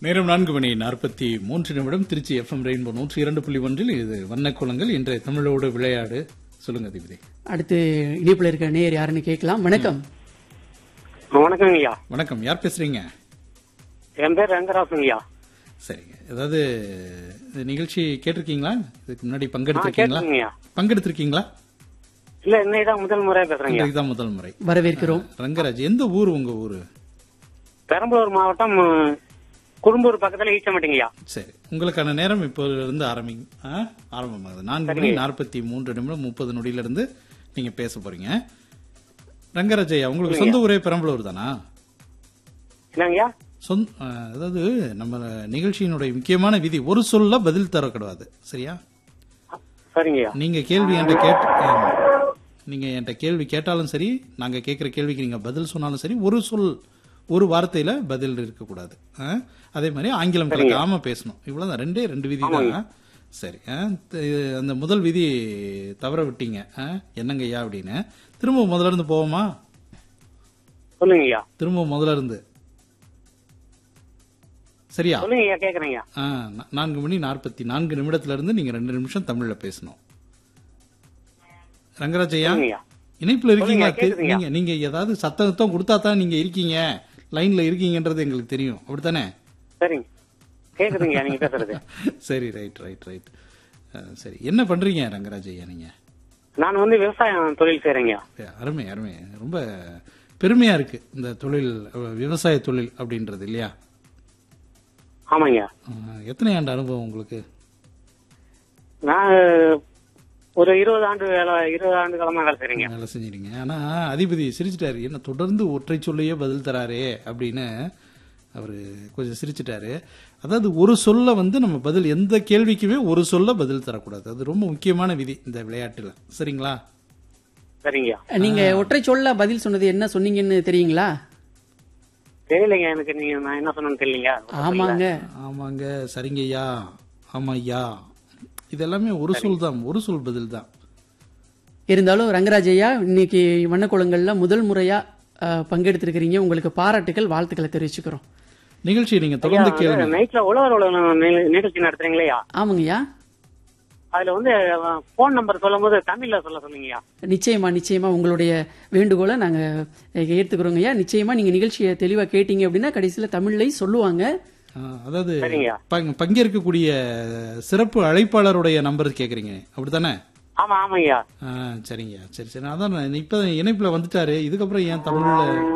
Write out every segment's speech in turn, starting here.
நேரம் நான்கு மணி நாற்பத்தி மூன்று நிமிடம் திருச்சி எஃப்எம் ரெயின்போ நூற்றி இரண்டு புள்ளி ஒன்றில் இது வண்ணக்குளங்கள் இன்றைய தமிழோடு விளையாடு சொல்லுங்க அதிபதி அடுத்து இனிப்புல இருக்க நேயர் யாருன்னு கேட்கலாம் வணக்கம் வணக்கம் ஐயா வணக்கம் யார் பேசுறீங்க என் பேர் ரங்கராசன் ஐயா சரிங்க ஏதாவது இந்த நிகழ்ச்சி கேட்டிருக்கீங்களா இதுக்கு முன்னாடி பங்கெடுத்திருக்கீங்களா கேட்டுருங்கய்யா பங்கெடுத்திருக்கீங்களா இல்ல இன்னைக்கு முதல் முறையா பேசுறேங்க இதுதான் முதல் முறை வரவேற்கிறோம் ரங்கராஜ் எந்த ஊர் உங்க ஊரு பெரம்பலூர் மாவட்டம் உம், குறும்பூர் பக்கத்துல ஈச்சமாட்டிங்கய்யா சரி உங்களுக்கான நேரம் இப்போதுல இருந்து ஆரம்பி ஆ, ஆரம்பமாகுது நான்கு மணி நாற்பத்தி மூன்று நிமிடம் முப்பது நொடியில இருந்து நீங்க பேச போறீங்க ரங்கராஜ் ஐயா உங்களுக்கு சொந்த ஊரே பெரம்பலூர் தானா என்னங்கய்யா சொந்த ஆ, அதாவது நம்ம நிகழ்ச்சியினுடைய முக்கியமான விதி ஒரு சொல்ல பதில் தரக்கூடாது சரியா சரிங்கய்யா நீங்க கேள்வி என்கிட்ட கேட்டு ஆமா. நீங்க என்கிட்ட கேள்வி கேட்டாலும் சரி நாங்க கேட்கிற கேள்விக்கு நீங்க பதில் சொன்னாலும் சரி ஒரு சொல் ஒரு வார்த்தையில பதில் இருக்கக்கூடாது ஆ? அதே மாதிரி ஆங்கிலம் கலக்காம பேசணும் இவ்வளவுதான் ரெண்டே ரெண்டு விதி தான் சரி ஆ? த- அந்த முதல் விதி தவற விட்டீங்க ஆ? என்னங்க ஐயா அப்படின்னு திரும்ப முதல்ல இருந்து போவோமா சொல்லுங்கய்யா திரும்ப முதல்ல இருந்து சரியா சொல்லுங்கய்யா கேக்குறேங்கய்யா ஆ, நா- நான்கு மணி நாற்பத்தி நான்கு நிமிடத்துல இருந்து நீங்க ரெண்டு நிமிஷம் தமிழ்ல பேசணும் ரங்கராஜ் ஐயா சொல்லுங்கய்யா இணைப்புல இருக்கீங்களா சொல்லுங்க, கேக்குதுங்க. நீங்க நீங்க ஏதாவது சத்தம் கொடுத்தா தான் நீங்க இருக்கீங்க லைன்ல இருக்கீங்கன்றது எங்களுக்கு தெரியும் அப்படித்தானே சரிங்க கேக்குதுங்கய்யா நீங்க பேசுறது சரி ரைட் ரைட் ரைட் சரி என்ன பண்றீங்க ரங்கராஜ் ஐயா நீங்க நான் வந்து விவசாயம் தொழில் செய்யறேங்கய்யா ஏ, அருமை அருமை ரொம்ப பெருமையா இருக்கு இந்த தொழில் அஹ், விவசாய தொழில் அப்படின்றது இல்லையா ஆமாங்கய்யா அஹ், எத்தனை ஆண்டு அனுபவம் உங்களுக்கு நான் ஒரு இருபது ஆண்டு வேலை இருபது ஆண்டு காலமா வேலை செய்றீங்க வேலை செஞ்சிருங்க ஆனா அதிபதி சிரிச்சிட்டாரு என்ன தொடர்ந்து ஒற்றை சொல்லையே பதில் தராரே அப்படின்னு அவரு கொஞ்சம் சிரிச்சிட்டாரு அதாவது ஒரு சொல்ல வந்து நம்ம பதில் எந்த கேள்விக்குமே ஒரு சொல்ல பதில் தரக்கூடாது அது ரொம்ப முக்கியமான விதி இந்த விளையாட்டுல சரிங்களா சரிங்கய்யா நீங்க ஒற்றை சொல்ல பதில் சொன்னது என்ன சொன்னீங்கன்னு தெரியுங்களா தெரியலைங்க எனக்கு நீங்க நான் என்ன சொன்னேன்னு தெரியலீங்க ஆமாங்க ஆமாங்க சரிங்க ஐயா ஆமா ஐயா இது எல்லாமே ஒரு சொல் தான் ஒரு சொல் பதில் தான் இருந்தாலும் ரங்கராஜ் ஐயா இன்னைக்கு வண்ணக்குளங்கள்ல முதல் முறையா அஹ், பங்கெடுத்திருக்கிறீங்க உங்களுக்கு பாராட்டுகள் வாழ்த்துக்களை தெரிவிச்சுக்கிறோம் நிகழ்ச்சியை நீங்க தொடர்ந்து கேளுங்க நைட்ல உழவர் உலகம் நிக- நிகழ்ச்சி நடத்துறீங்களா ஆமாங்கய்யா அதுல வந்து போன் நம்பர் சொல்லும் போது தமிழ்ல சொல்ல சொல்லுங்கய்யா நிச்சயமா நிச்சயமா உங்களுடைய வேண்டுகோளை நாங்க அஹ், ஏத்துக்கிறோங்கய்யா நிச்சயமா நீங்க நிகழ்ச்சியை தெளிவா கேட்டீங்க அப்படின்னா கடைசியில தமிழ்லையும் சொல்லுவாங்க ஆ, அதாவது சரிங்கய்யா பங்- பங்கேற்கக்கூடிய சிறப்பு அழைப்பாளருடைய நம்பர் கேக்குறீங்க அப்படித்தானே ஆமா ஆமாங்கய்யா ஆ, சரிங்க சரி சரி அதான் நான் இப்ப இணைப்புல வந்துட்டாரு இதுக்கப்புறம் ஏன் தமிழ்ல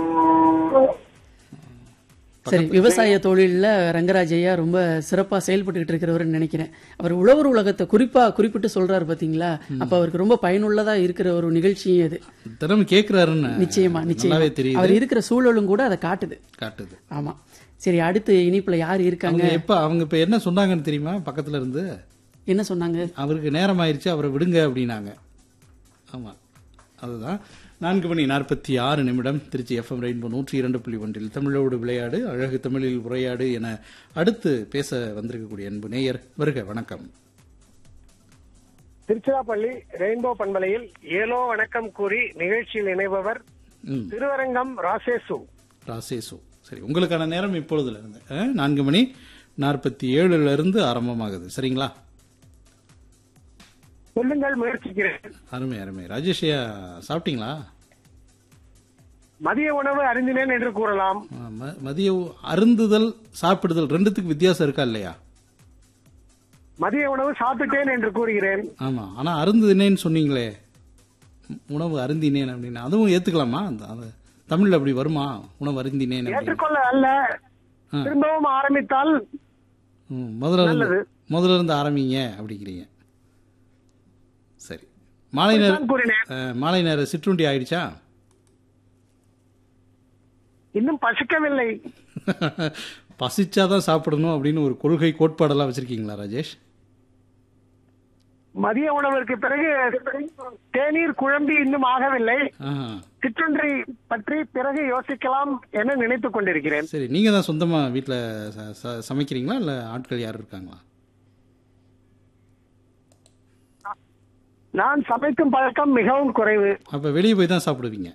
சரி விவசாய தொழில்ல ரங்கராஜ் ஐயா ரொம்ப சிறப்பா செயல்பட்டுக்கிட்டு இருக்கிறவர்னு நினைக்கிறேன் அவர் உழவர் உலகத்தை குறிப்பா குறிப்பிட்டு சொல்றாரு பாத்தீங்களா அப்ப அவருக்கு ரொம்ப பயனுள்ளதா இருக்கிற ஒரு நிகழ்ச்சி அது திறமை கேக்குறாருன்னு நிச்சயமா நிச்சயமா நல்லாவே தெரியுது அவர் இருக்கிற சூழலும் கூட அதை காட்டுது காட்டுது ஆமா சரி அடுத்து இனிப்புல யார் இருக்காங்க அவங்க எப்ப அவங்க இப்ப என்ன சொன்னாங்கன்னு தெரியுமா பக்கத்துல இருந்து என்ன சொன்னாங்க அவருக்கு நேரம் ஆயிருச்சு அவரை விடுங்க அப்படின்னாங்க ஆமா அதுதான் நான்கு மணி நாற்பத்தி ஆறு நிமிடம் திருச்சி எஃப்எம் ரெயின்போ நூற்றி இரண்டு புள்ளி ஒன்றில் தமிழோடு விளையாடு அழகு தமிழில் உரையாடு என அடுத்து பேச வந்திருக்கக்கூடிய அன்பு நேயர் வருக வணக்கம் திருச்சிராப்பள்ளி ரெயின்போ பண்பலையில் ஏலோ வணக்கம் கூறி நிகழ்ச்சியில் இணைபவர் ம் திருவரங்கம் ராசேசு ராசேசு சரி உங்களுக்கான நேரம் இப்பொழுதுல இருந்து அஹ், நான்கு மணி நாற்பத்தி ஏழுல இருந்து ஆரம்பமாகுது சரிங்களா சொல்லுங்கள் முயற்சிக்கிறேன் அருமை அருமை ராஜேஷ் ஐயா சாப்பிட்டீங்களா மதிய உணவு அறிந்தினேன் என்று கூறலாம் ஆ, ம- மதிய உ- அருந்துதல் சாப்பிடுதல் ரெண்டுத்துக்கு வித்தியாசம் இருக்கா இல்லையா மதிய உணவு சாப்பிட்டேன் என்று கூறுகிறேன் ஆமா ஆனா அருந்துனேன்னு சொன்னீங்களே உ- உணவு அருந்தினேன் அப்படின்னு அதுவும் ஏத்துக்கலாமா அந்த அது தமிழ்ல அப்படி வருமா உணவு அருந்தினேன் அப்படின்னு ஏற்றுக்கொள்ள அல்ல ஆ. திரும்பவும் ஆரம்பித்தால் ம், முதல்ல இருந்து நல்லது. முதல்ல இருந்து ஆரம்பிங்க அப்படிங்கிறீங்க சரி மாலை நேரம் நான் கூறினேன் அஹ், மாலை நேரம் சிற்றுண்டி ஆயிடுச்சா இன்னும் பசிக்கவில்லை பசிச்சாதான் சாப்பிடணும் அப்படின்னு ஒரு கொள்கை கோட்பாடெல்லாம் வச்சிருக்கீங்களா ராஜேஷ் மதிய உணவிற்கு பிறகு தேநீர் குழம்பி இன்னும் ஆகவில்லை ஆஹா. சிற்றுண்டி பற்றி பிறகு யோசிக்கலாம் என நினைத்துக் கொண்டிருக்கிறேன் சரி நீங்க தான் சொந்தமா வீட்டுல ச- ச- சமைக்கிறீங்களா இல்ல ஆட்கள் யாரும் இருக்காங்களா நான் சமைக்கும் பழக்கம் மிகவும் குறைவு அப்ப வெளியே போய் தான் சாப்பிடுவீங்க